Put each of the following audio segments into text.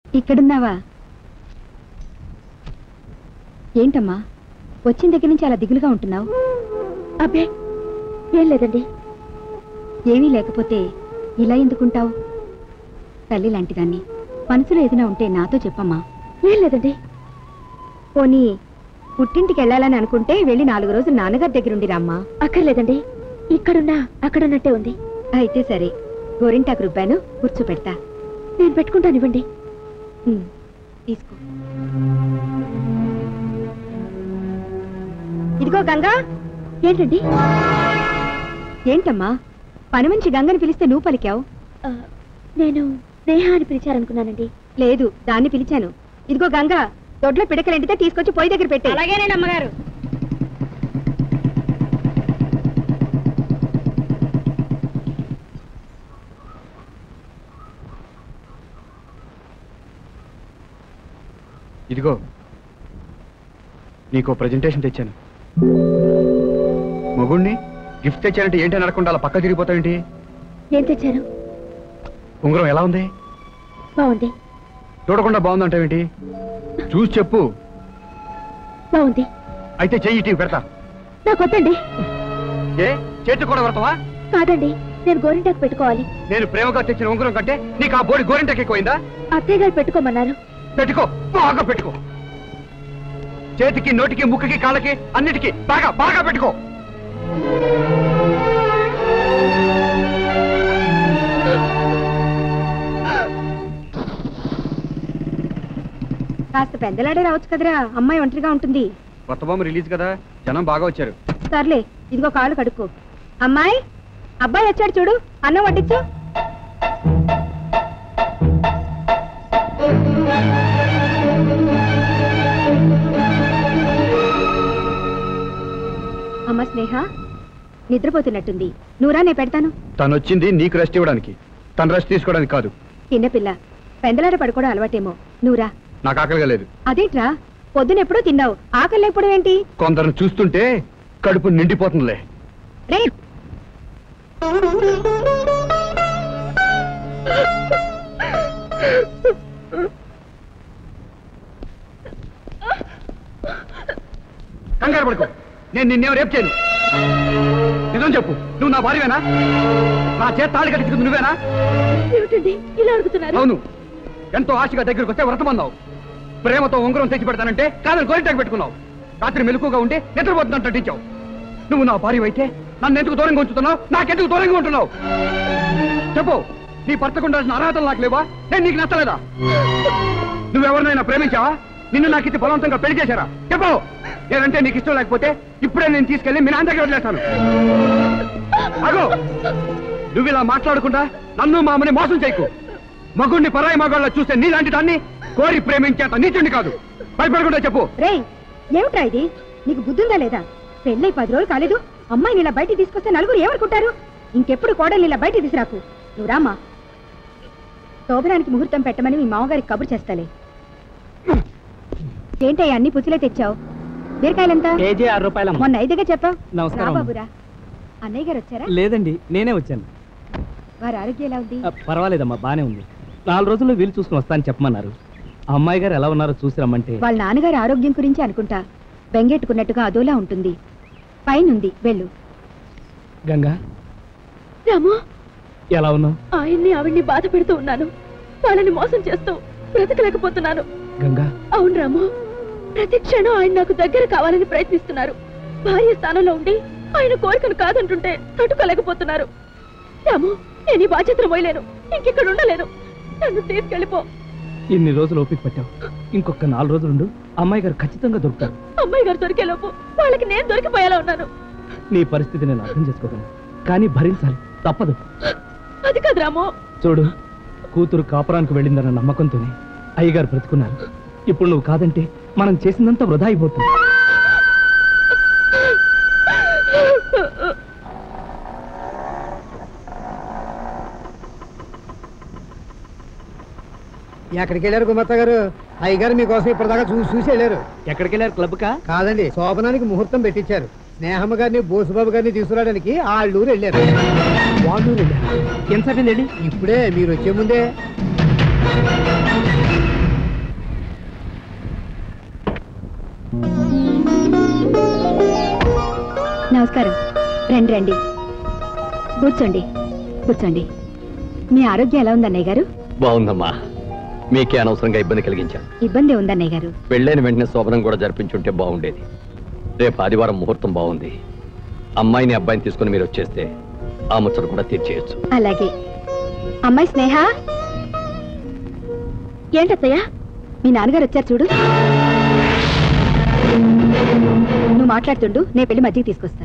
ఇక్కడున్నావా ఏంటమ్మా వచ్చిన దగ్గర నుంచి అలా దిగులుగా ఉంటున్నావు అబ్బే ఏం లేదండి ఏమీ లేకపోతే ఇలా ఎందుకుంటావు తల్లి లాంటిదాన్ని మనసులో ఏదైనా ఉంటే నాతో చెప్పమ్మా ఏం లేదండి పోనీ పుట్టింటికి వెళ్ళాలని అనుకుంటే వెళ్ళి నాలుగు రోజులు నాన్నగారి దగ్గరుండి రామ్మా అక్కర్లేదండి ఇక్కడున్నా అక్కడున్నట్టే ఉంది అయితే సరే గోరింటాకు రుబ్బాను కూర్చోపెడతా నేను పెట్టుకుంటానివ్వండి ఉమ్, తీసుకో ఇదిగో గంగా ఏంటండి ఏంటమ్మా పని మంచి గంగని పిలిస్తే నువ్వు పలికావు ఆ, నేను స్నేహ అని పిలిచారనుకున్నానండి లేదు దాన్ని పిలిచాను ఇదిగో గంగా దొడ్లో పిడకలెంటితే తీసుకొచ్చి పొయ్యి దగ్గర పెట్టే అలాగేనండి అమ్మగారు ఇదిగో నీకు ప్రజెంటేషన్ తెచ్చాను మగుణ్ణి గిఫ్ట్ తెచ్చానంటే ఏంటి అని అడగకుండా అలా పక్క తిరిగిపోతావేంటి ఏం తెచ్చారు ఉంగరం ఎలా ఉంది బాగుంది చూడకుండా బాగుందంటావేంటి చూసి చెప్పు బాగుంది అయితే చెయ్యి ఇటు పెడతా నాకు వద్దండి ఏ చేతి కూడా పెడతావా కాదండి నేను గోరింటాకు పెట్టుకోవాలి నేను ప్రేమగా తెచ్చిన ఉంగరం కంటే నీకు ఆ బోడి గోరింటకి ఎక్కువైందా అత్తయ్య గారు పెట్టుకోమన్నారు పెట్టుకో బాగా పెట్టుకో చేతికి నోటికి ముక్కుకి కాళ్ళకి అన్నిటికీ బాగా బాగా పెట్టుకో కాస్త పెద్దలాడే రావచ్చు కదరా అమ్మాయి ఒంటరిగా ఉంటుంది కొత్త బొమ్మ రిలీజ్ కదా జనం బాగా వచ్చారు సర్లే ఇదిగో కాలు కడుక్కో అమ్మాయి అబ్బాయి వచ్చాడు చూడు అన్నం వడ్డించు అమ్మ స్నేహ నిద్రపోతున్నట్టుంది నువ్వురా నేను పెడతాను తను వచ్చింది నీకు రెస్ట్ ఇవ్వడానికి తను రెస్ట్ తీసుకోవడానికి కాదు చిన్నపిల్ల పెందలాడ పడుకోవడం అలవాటేమో నువ్వురా నాకు ఆకలిగా లేదు అదేంట్రా పొద్దునెప్పుడూ తిన్నావు ఆకలి ఎప్పుడు ఏంటి కొందరిని చూస్తుంటే కడుపు నిండిపోతుందిలే రే కంగారు పడుకో నేను నిన్నేం రేపు చేయను నిజం చెప్పు నువ్వు నా భార్యవేనా నా చేత తాళి కట్టించుకుంది నువ్వేనా ఏమిటండి ఇలా అడుగుతున్నారు అవును ఎంతో ఆశగా దగ్గరికి వస్తే వ్రతమన్నావు ప్రేమతో ఉంగరం తెచ్చి పెడతానంటే కాదని గోరింటాకు పెట్టుకున్నావు రాత్రి మెలకుగా ఉంటే నిద్రపోతుందంట నటించావు నువ్వు నా భార్య అయితే నన్ను ఎందుకు దూరంగా ఉంచుతున్నావు నాకెందుకు దూరంగా ఉంటున్నావు చెప్పు నీ భర్తకు ఉండాల్సిన అర్హతలు నాకు లేవా నేను నీకు నచ్చలేదా నువ్వెవరినైనా ప్రేమించావా నిన్ను నాకు ఇది బలవంతంగా పెళ్లి చేశారా చెప్పు నేనంటే నీకు ఇష్టం లేకపోతే ఇప్పుడే నేను తీసుకెళ్లి మీ నాన్న దగ్గర వదిలేస్తాను అగో నువ్వు ఇలా మాట్లాడకుండా నన్ను మామని మోసం చేయకు మగుణ్ణి పరాయి మగాళ్ళ చూస్తే నీలాంటి దాన్ని కోరి ప్రేమించేంత నీచుండి కాదు భయపడకుండా చెప్పు రేయ్ ఏమిట్రా ఇది నీకు బుద్ధుందా లేదా పెళ్ళై పది రోజులు కాలేదు అమ్మాయిని ఇలా బయటికి తీసుకొస్తే నలుగురు ఏమనుకుంటారు ఇంకెప్పుడు కోడల్ని ఇలా బయటికి తీసుకురాకు నువ్వు రామా శోభనానికి ముహూర్తం పెట్టమని మీ మామగారికి కబురు చేస్తాలే ఏంటయ్యా అన్ని పుచ్చులే తెచ్చావు బీరకాయలంత కేజీ ఆరు రూపాయలమ్మ మొన్న ఐదుగా చెప్పావు నమస్కారం. బాబురా అన్నయ్య గారు వచ్చారా లేదండి నేనే వచ్చాను వారి ఆరోగ్యం ఎలా ఉంది ఆ, పర్వాలేదమ్మా బానే ఉంది నాలుగు రోజుల్లో వీలు చూసుకుని వస్తానని చెప్పమన్నారు ఆ అమ్మాయి గారు ఎలా ఉన్నారో చూసి రమ్మంటే వాళ్ళ నాన్నగారి ఆరోగ్యం గురించి అనుకుంటా బెంగెట్టుకున్నట్టుగా అదోలా ఉంటుంది పైనుంది వెళ్ళు గంగా రాము ఎలా ఉన్నావు ఆయన్ని ఆవిడ్ని బాధ పెడుతూ ఉన్నాను వాళ్ళని మోసం చేస్తూ బ్రతకలేకపోతున్నాను గంగా అవును రాము ప్రతి క్షణం ఆయన నాకు దగ్గర కావాలని ప్రయత్నిస్తున్నారు భార్య స్థానంలో ఉండి ఆయన కోరికను కాదంటుంటే తట్టుకోలేకపోతున్నారు రాము నేను ఈ బాధ్యతను మోయలేను ఇంకెక్కడ ఉండలేను నన్ను తీసుకెళ్ళిపో ఇన్ని రోజులు ఓపిక పట్టావు ఇంకొక నాలుగు రోజులుండు అమ్మాయి గారు ఖచ్చితంగా దొరుకుతారు అమ్మాయి గారు దొరికేలోపు వాళ్ళకి నేను దొరికిపోయేలా ఉన్నాను నీ పరిస్థితి నేను అర్థం చేసుకోగలను కానీ భరించాలి తప్పదు అది కాదు రాము చూడు కూతురు కాపురానికి వెళ్ళిందన్న నమ్మకంతోనే అయ్యగారు బ్రతుకున్నారు ఇప్పుడు నువ్వు కాదంటే మనం చేసిందంతా వృధా అయిపోతుంది ఎక్కడికి వెళ్ళారు గుమత్త గారు అయ్యగారు మీకోసం ఇప్పటిదాకా చూసి చూసి వెళ్ళారు ఎక్కడికి వెళ్ళారు క్లబ్ కా కాదండి శోభనానికి ముహూర్తం పెట్టించారు స్నేహమ్మ గారిని బోసుబాబు గారిని తీసుకురావడానికి ఆళ్ళూరు వెళ్ళారు వాళ్ళు ఎంతసేపు వెళ్ళి ఇప్పుడే మీరు వచ్చే ముందే నమస్కారం రండి రండి కూర్చోండి కూర్చోండి మీ ఆరోగ్యం ఎలా ఉంది అన్నయ్య గారు బాగుందమ్మా మీకే అనవసరంగా ఇబ్బంది కలిగించాను ఇబ్బంది ఉంది అన్నయ్య గారు పెళ్ళైన వెంటనే శోభనం కూడా జరిపించుంటే బాగుండేది రేపు ఆదివారం ముహూర్తం బాగుంది అమ్మాయిని అబ్బాయిని తీసుకుని మీరు వచ్చేస్తే ఆ ముచ్చట కూడా తీర్చేయచ్చు అలాగే అమ్మాయి స్నేహ ఏంటత్తయ్యా మీ నాన్నగారు వచ్చారు చూడు నువ్వు మాట్లాడుతుండు నేను పెళ్లి మధ్యకి తీసుకొస్తా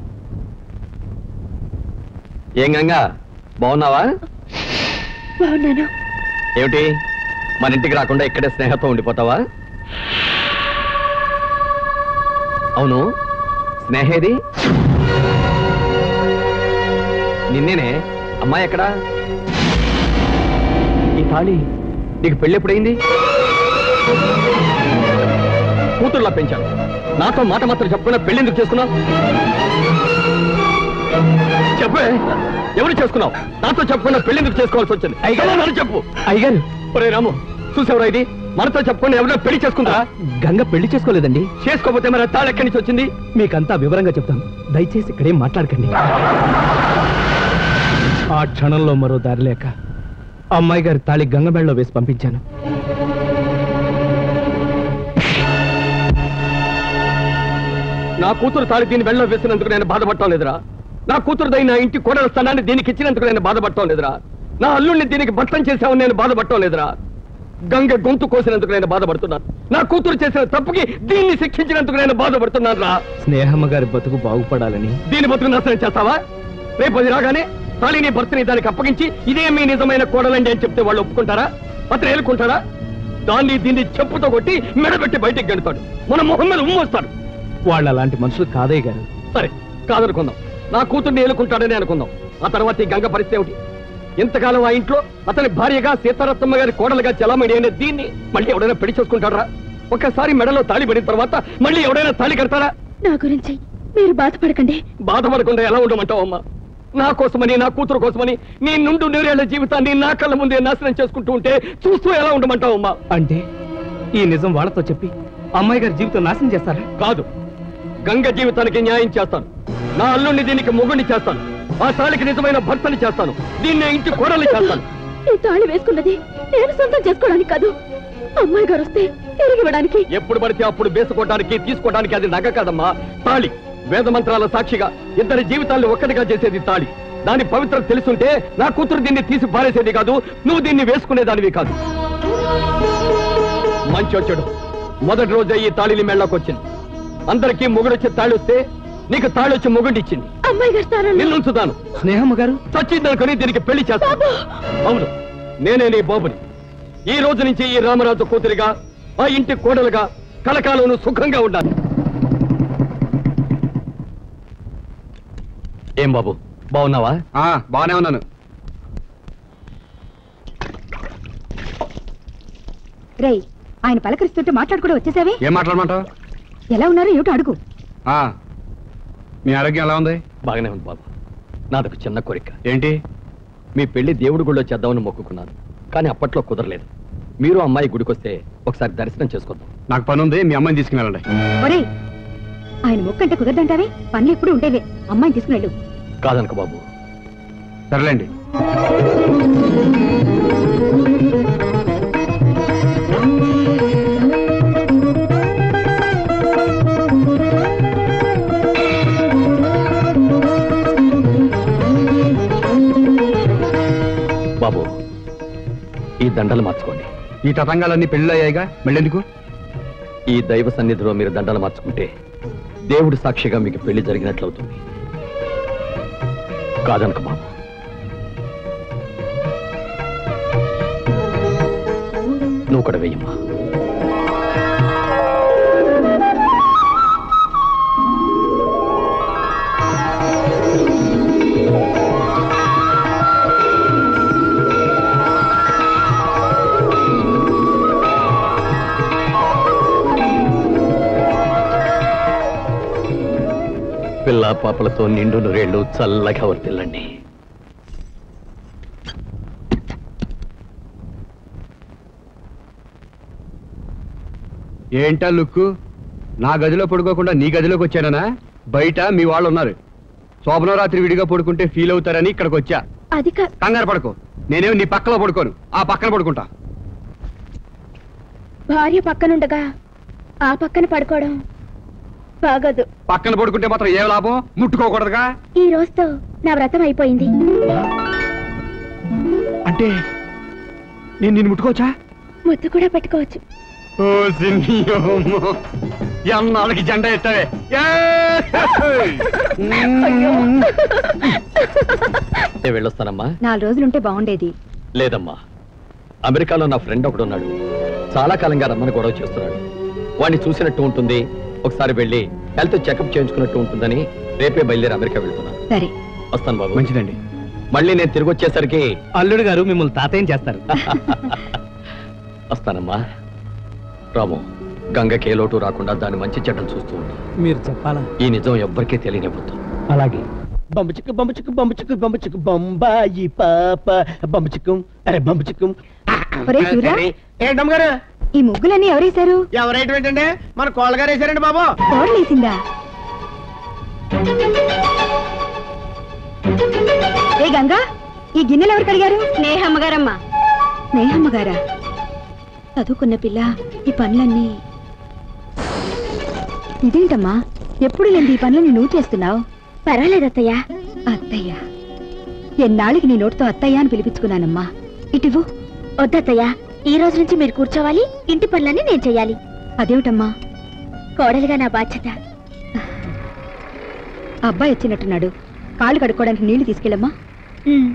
ఏం గంగా బాగున్నావా బాగున్నాను ఏమిటి మన ఇంటికి రాకుండా ఇక్కడే స్నేహంతో ఉండిపోతావా అవును స్నేహేది నిన్నేనే అమ్మాయి ఎక్కడా ఈ తాళి నీకు పెళ్ళి ఎప్పుడైంది కూతుర్లా పెంచాను నాతో మాట మాత్రం చెప్పుకున్నా పెళ్లి ఎందుకు చేసుకున్నావు చెప్పే ఎవరు చేసుకున్నావు నాతో చెప్పుకున్నా పెళ్లి ఎందుకు చేసుకోవాల్సి వచ్చింది అయ్యగారు. ఎలా నన్ను చెప్పు అయ్యగారు ఒరే రాము చూసావురా ఇది మనతో చెప్పుకుని ఎవరైనా పెళ్లి చేసుకుంటా గంగ పెళ్లి చేసుకోలేదండి చేసుకోకపోతే మరి ఆ తాళి ఎక్కడి నుంచి వచ్చింది మీకంతా వివరంగా చెప్తాను దయచేసి ఇక్కడేం మాట్లాడకండి ఆ క్షణంలో మరో దారి లేక అమ్మాయి గారి తాళి గంగబెళ్ళలో వేసి పంపించాను నా కూతురు తాళి దీన్ని వెళ్ళ వేసినందుకు నేను బాధపడటం లేదురా నా కూతురు దై నా ఇంటి కోడల స్థానాన్ని దీనికి ఇచ్చినందుకు నేను బాధపడటం లేదురా నా అల్లుడిని దీనికి భర్తం చేశామని నేను బాధపడటం లేదురా గంగ గొంతు కోసినందుకు నేను బాధపడుతున్నాను నా కూతురు చేసిన తప్పుకి దీన్ని శిక్షించినందుకు నేను బాధపడుతున్నాను రా స్నేహమ్మ గారి బతుకు బాగుపడాలని దీని బతుకు నాశనం చేస్తావా రేపు అది రాగానే తాళిని భర్తని దానికి అప్పగించి ఇదే మీ నిజమైన కోడలండి అని చెప్తే వాళ్ళు ఒప్పుకుంటారా అతను ఏలుకుంటారా దాన్ని దీన్ని చెప్పుతో కొట్టి మెడబెట్టి బయటికి గెడతాడు మన మొహం మీద ఉమ్మొస్తాడు వాళ్ళు అలాంటి మనుషులు కాదయ్య గారు సరే కాదనుకుందాం నా కూతుర్ని ఏలుకుంటాడని అనుకుందాం ఆ తర్వాత ఈ గంగ పరిస్థితి ఏమిటి ఇంతకాలం ఆ ఇంట్లో అతని భార్యగా సీతారత్నమ్మ గారి కోడలుగా చలామణి అనే దీన్ని మళ్ళీ ఎవడైనా పెళ్లి చేసుకుంటారా ఒక్కసారి మెడలో తాళి పడిన తర్వాత మళ్ళీ ఎవడైనా తాళి కడతారా నా గురించి మీరు బాధపడకండి బాధపడకుండా ఎలా ఉండమంటావు అమ్మా నా కోసమని నా కూతురు కోసమని నీ నుండు నూరేళ్ల జీవితాన్ని నా కళ్ళ ముందే నాశనం చేసుకుంటూ ఉంటే చూస్తూ ఎలా ఉండమంటావు అమ్మా అంటే ఈ నిజం వాళ్ళతో చెప్పి అమ్మాయి గారి జీవితం నాశనం చేస్తారా కాదు గంగ జీవితానికి న్యాయం చేస్తాను నా అల్లుడిని దీనికి మొగుడిని చేస్తాను ఆ తాళికి నిజమైన భర్తని చేస్తాను దీన్ని ఇంటి కోడల్ని చేస్తాను ఈ తాళి వేసుకున్నది నేను సొంతం చేసుకోవడానికి కాదు అమ్మాయి గారు వస్తే తిరిగి ఇవ్వడానికి ఎప్పుడు పడితే అప్పుడు వేసుకోవడానికి తీసుకోవడానికి అది నగ కాదమ్మా తాళి వేద మంత్రాల సాక్షిగా ఇద్దరి జీవితాన్ని ఒక్కటిగా చేసేది తాళి దాని పవిత్రత తెలుసుంటే నా కూతురు దీన్ని తీసి పారేసేది కాదు నువ్వు దీన్ని వేసుకునేదానివి కాదు మంచి వచ్చాడు మొదటి రోజే ఈ తాళిని మెళ్ళకొచ్చింది అందరికీ మొగుడొచ్చి తాళి వస్తే నీకు తాళి వచ్చి మొగుడిచ్చింది అమ్మాయి గారి స్థానంలో నిన్నుంచుతాను స్నేహమ్మ గారు చచ్చిందనుకుని దీనికి పెళ్లి చేస్తాను అవును నేనే నీ బాబుని ఈ రోజు నుంచి ఈ రామరాజు కూతురిగా ఆ ఇంటి కోడలుగా కలకాలను సుఖంగా ఉండాలి ఏం బాబు బాగున్నావా ఆ, బాగానే ఉన్నాను రేయ్ ఆయన పలకరిస్తుంటే మాట్లాడుకుంటూ వచ్చేసావే ఏం మాట్లాడమంటావు ఎలా ఉన్నారో ఏమిటో అడుగు ఆ, మీ ఆరోగ్యం ఎలా ఉంది బాగానే ఉంది బాబు నాదొక చిన్న కోరిక ఏంటి మీ పెళ్లి దేవుడి గుళ్ళో చేద్దామని మొక్కుకున్నాను కానీ అప్పట్లో కుదరలేదు మీరు అమ్మాయి గుడికొస్తే ఒకసారి దర్శనం చేసుకుందాం నాకు పని ఉంది మీ అమ్మాయిని తీసుకుని వెళ్ళండి ఒరేయ్ ఆయన ముక్కంటే కుదరదంటావే పనులు ఎప్పుడు ఉండేవే అమ్మాయిని తీసుకుని వెళ్ళు కాదనుకో బాబు సర్లేండి బాబు ఈ దండలు మార్చుకోండి ఈ తతంగాలన్నీ పెళ్ళి అయ్యాయిగా మళ్ళెందుకు ఈ దైవ సన్నిధిలో మీరు దండలు మార్చుకుంటే దేవుడు సాక్షిగా మీకు పెళ్లి జరిగినట్లవుతుంది కాదనక బాబు నువ్వు కూడా వెయ్యమ్మా పిల్ల పాపలతో నిండు నూరేళ్లు చల్లగా వర్తిల్లండి ఏంటా లుక్కు నా గదిలో పడుకోకుండా నీ గదిలోకి వచ్చానా బయట మీ వాళ్ళు ఉన్నారు శోభనం రాత్రి విడిగా పడుకుంటే ఫీల్ అవుతారని ఇక్కడికి వచ్చా అది కా కంగారు పడుకో నేనేం నీ పక్కలో పడుకోను ఆ పక్కన పడుకుంటా భార్య పక్కనుండగా ఆ పక్కన పడుకోవడం బాగోదు పక్కన పడుకుంటే మాత్రం ఏ లాభం ముట్టుకోకూడదుగా ఈ రోజుతో నా వ్రతం అయిపోయింది అంటే నేను నిన్ను ముట్టుకోవచ్చా ముద్దు కూడా పెట్టుకోవచ్చు ఓ సిన్నియోమో. ఎన్నాళ్ళకి జెండా ఎత్తావే నేను వెళ్ళొస్తానమ్మా నాలుగు రోజులుంటే బాగుండేది లేదమ్మా అమెరికాలో నా ఫ్రెండ్ ఒకడు ఉన్నాడు చాలా కాలంగా రమ్మని గొడవ చేస్తున్నాడు వాడిని చూసినట్టు ఉంటుంది ఒకసారి వెళ్ళి హెల్త్ చెకప్ చేయించుకున్నట్టు ఉంటుందని రేపే బయలుదేరి అమెరికా వెళ్తున్నాను సరే వస్తాను బాబు మంచిదండి మళ్ళీ నేను తిరిగి వచ్చేసరికి అల్లుడు గారు మిమ్మల్ని తాతయ్యం చేస్తారు వస్తానమ్మా రాము గంగకి ఏ లోటు రాకుండా దాని మంచి చెడ్డలు చూస్తూ ఉంటా మీరు చెప్పాలా ఈ నిజం ఎవ్వరికీ తెలియనివ్వద్దు అలాగే బంబు చిక్కు బంబు చిక్కు బంబు చిక్కు బంబు చిక్కు బొంబాయి పాప బంబు చిక్కు అరే బంబు చిక్కు ఒరే సూర్య ఏంటమ్మ గారు ఈ ముగ్గులన్నీ ఎవరేశారు ఎవరైతే మన కోళ్ళ గారు వేసారండి బాబు కోడలేసిందా ఏ గంగా ఈ గిన్నెలు ఎవరు కడిగారు స్నేహమ్మ గారమ్మ స్నేహమ్మ గారా చదువుకున్న పిల్ల ఈ పనులన్నీ ఇదేంటమ్మా ఎప్పుడు లేని ఈ పనులని నువ్వు చేస్తున్నావు పర్వాలేదు అత్తయ్య అత్తయ్య ఎన్నాళ్ళకి నీ నోటితో అత్తయ్య అని పిలిపించుకున్నానమ్మా ఇటివు వద్దత్తయ్య ఈ రోజు నుంచి మీరు కూర్చోవాలి ఇంటి పనులన్నీ నేను చెయ్యాలి అదేమిటమ్మా కోడలిగా నా బాధ్యత అబ్బాయి వచ్చినట్టున్నాడు కాళ్ళు కడుక్కోవడానికి నీళ్లు తీసుకెళ్ళమ్మా ఉమ్.